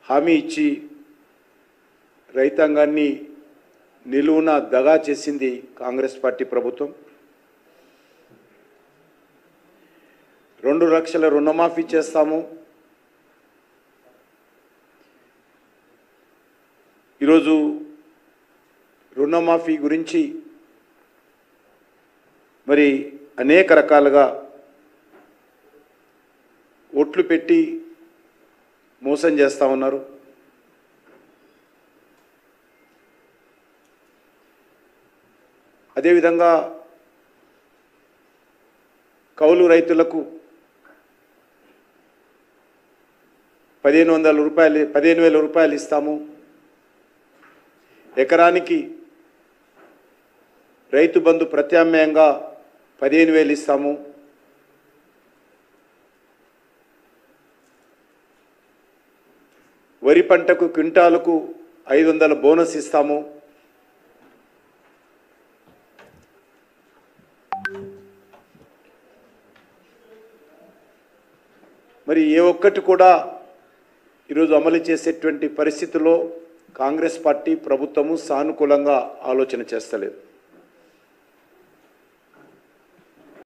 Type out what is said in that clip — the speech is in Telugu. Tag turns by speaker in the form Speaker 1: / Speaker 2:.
Speaker 1: హామీ ఇచ్చి రైతాంగాన్ని నిలువున దగా చేసింది కాంగ్రెస్ పార్టీ ప్రభుత్వం రెండు లక్షల రుణమాఫీ చేస్తాము ఈరోజు రుణమాఫీ గురించి మరి అనేక రకాలుగా ఒట్లు పెట్టి మోసం చేస్తూ ఉన్నారు అదేవిధంగా కౌలు రైతులకు పదిహేను వందల రూపాయలు పదిహేను వేల రూపాయలు ఇస్తాము ఎకరానికి రైతు బంధు ప్రత్యామ్నాయంగా పదిహేను వేలు ఇస్తాము వరి పంటకు క్వింటాలకు ఐదు వందల బోనస్ ఇస్తాము మరి ఏ ఒక్కటి కూడా ఈరోజు అమలు చేసేటువంటి పరిస్థితుల్లో కాంగ్రెస్ పార్టీ ప్రభుత్వము సానుకూలంగా ఆలోచన చేస్తలేదు